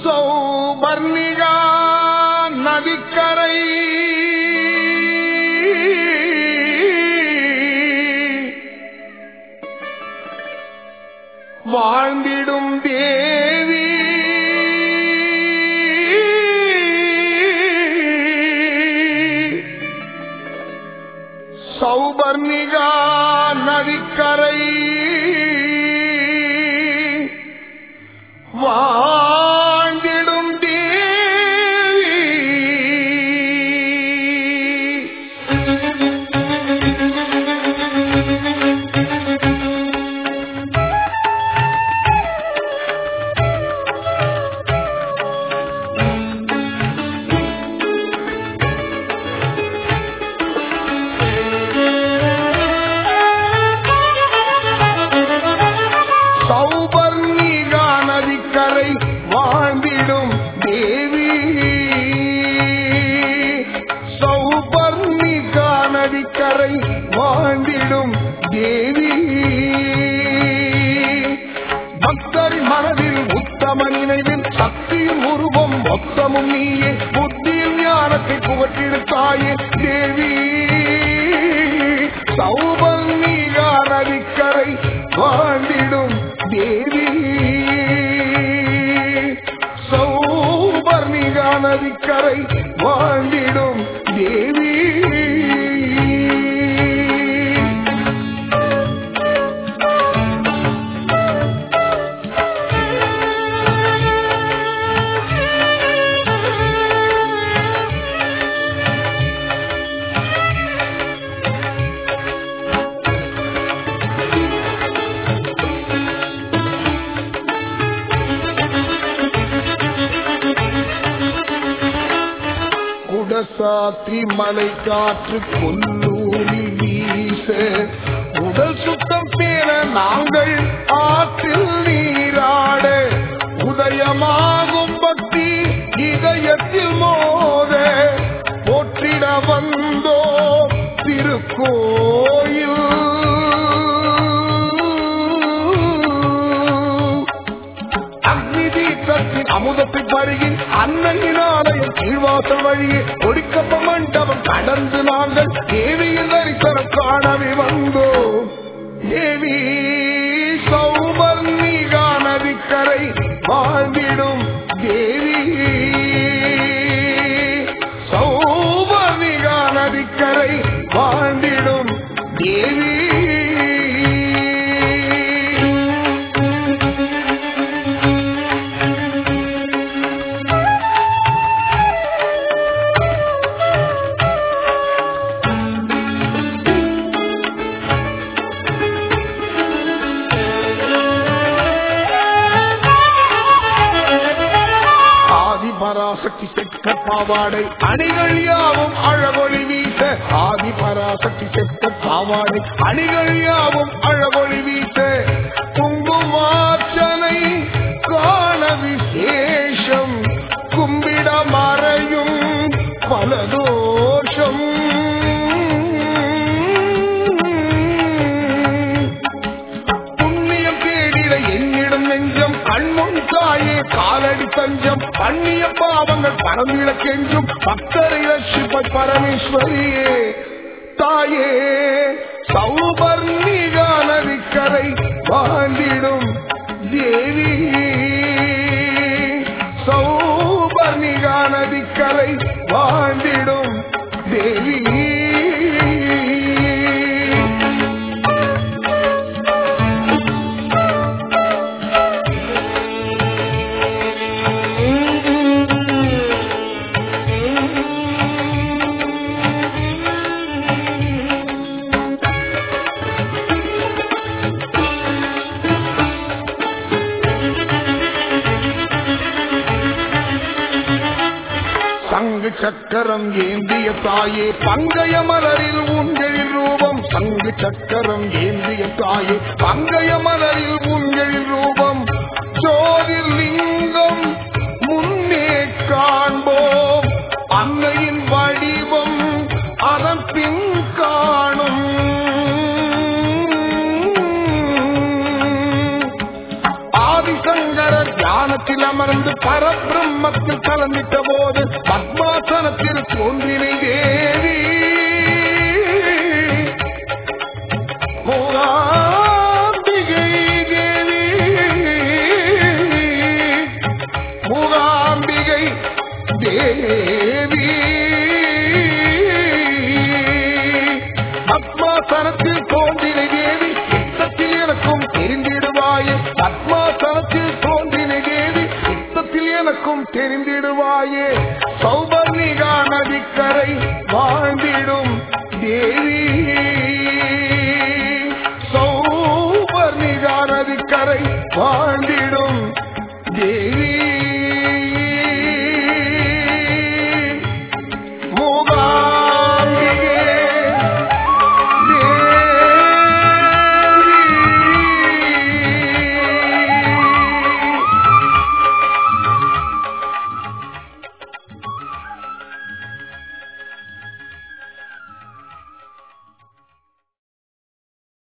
சௌபர்ணிகா நதிக்கரை வாழ்ந்திடும் தேவி சௌபர்ணிகா நதிக்கரை வாழ்ந்திடும் தேவி சௌபர்ணிகா நதிக்கரை வாழ்ந்திடும் தேவி சௌபர்ணிகா நதிக்கரை வாழ்ந்திடும் தேவி பக்தரின் மனதில் உத்தம நினைவில் சக்தியின் உருவம் மொத்தமும் நீயே புத்தியில் ஞானத்தை புகட்டிடுத்தாயே தேவி சௌபர்ணிகா நதிக்கரை வாழ்ந்திடும் தேவி சௌபர்ணிகா நதிக்கரை வாழ்ந்திடும் தேவி குடசாத்தி மலை காற்று கொல்லூரில் வீச உடல் சுத்தம் பேர நாங்கள் ஆற்றில் நீராட உதயமாகும் பக்தி இதயத்தில் மோத போற்றிட வந்தோ திருக்கோயில் அக்னி தீர்த்தத்தின் அமுதத்தை பருகின் அன்னையின் ஆலயம் கீழ்வாசல் வழியே ஒடிக்கப்ப மண்டபம் கடந்து நாங்கள் தேவியின் தரிசனம் காணவே வந்தோம் தேவி சௌபர்ணிகா நதிக்கரை வாழ்ந்திடும் தேவி சௌபர்ணிகா நதிக்கரை வாழ்ந்திடும் தேவி ஆதி பராசக்தி செக்க பாவாடை அணிகள் யாவும் அழகொளி வீச ஆதி பராசக்தி செக்க பாவாடை அணிகள் யாவும் அழகொளி வீச குங்குமார்ச்சனை காண விசேஷம் கும்பிட மறையும் பல தோஷம் புண்ணியம் தேடிட என்னிடம் நெஞ்சம் கண்முன் தாயே காலடி தஞ்சம் பண்ணிய பாவங்கள் பரந்திட கெஞ்சும் பக்தரை ரட்சிப்ப பரமேஸ்வரியே தாயே சௌபர்ணிகா நதிக்கரை வாழ்ந்திடும் தேவி சௌபர்ணிகா நதிக்கரை வாழ்ந்திடும் தேவி சங்கு சக்கரம் ஏந்திய தாயே பங்கய மலரில் உங்களின் ரூபம் சங்கு சக்கரம் ஏந்திய தாயே பங்கய மலரில் உங்களின் ரூபம் ஜோதிர்லிங்கம் முன்னே காண்போம் அன்னையின் வடிவம் அதன் பின் காணும் ஆதிசங்கரர் தியானத்தில் அமர்ந்து பரபிரம்மத்தில் கலந்திட்ட போது பத்மாசனத்தில் தோன்றினை தேவி மூகாம்பிகை தேவி மூகாம்பிகை தேவி பத்மாசனத்தில் தோன்றினை தேவி யுத்தத்தில் எனக்கும் தெரிந்திடுவாயே பத்மாசனத்தில் தோன்றினை தேவி யுத்தத்தில் எனக்கும் தெரிந்திடுவாயே சௌபர்ணிகா நதிக்கரை வாழ்ந்திடும் தேவி